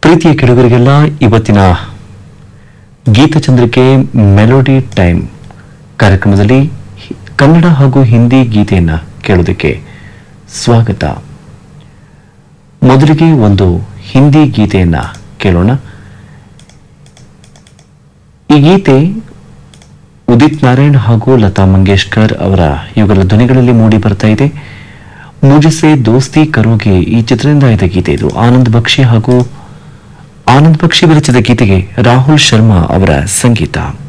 ಪ್ರೀತಿಯ ಕೆಡುಗರಿಗೆಲ್ಲ ಇವತ್ತಿನ ಗೀತಚಂದ್ರಿಕೆ melody time ಕಾರ್ಯಕ್ರಮದಲ್ಲಿ ಹಿ- ಕನ್ನಡ ಹಾಗೂ ಹಿಂದಿ ಗೀತೆಯನ್ನ ಕೇಳೋದಕ್ಕೆ ಸ್ವಾಗತ ಮೊದಲಿಗೆ ಒಂದು ಹಿಂದಿ ಗೀತೆಯನ್ನ ಕೇಳೋಣ ಈ ಗೀತೆ ಉದಿತ್ ನಾರಾಯಣ್ ಹಾಗೂ ಲತಾ ಮಂಗೇಶ್ಕರ್ ಅವರ ಇವುಗಳ ಧ್ವನಿಗಳಲ್ಲಿ ಮೂಡಿ ಬರ್ತಾ ಇದೆ ಮುಜಸೆ ದೋಸ್ತಿ ಕರೋಗೆ ಈ ಚಿತ್ರದಿಂದ ಆಯ್ದ ಗೀತೆ ಇದು ಆನಂದ್ ಬಕ್ಷಿ ಹಾಗೂ ಆನಂದ್ ಬಕ್ಷಿ ವಿರಚಿತ ಗೀತೆಗೆ ರಾಹುಲ್ ಶರ್ಮಾ ಅವರ ಸಂಗೀತ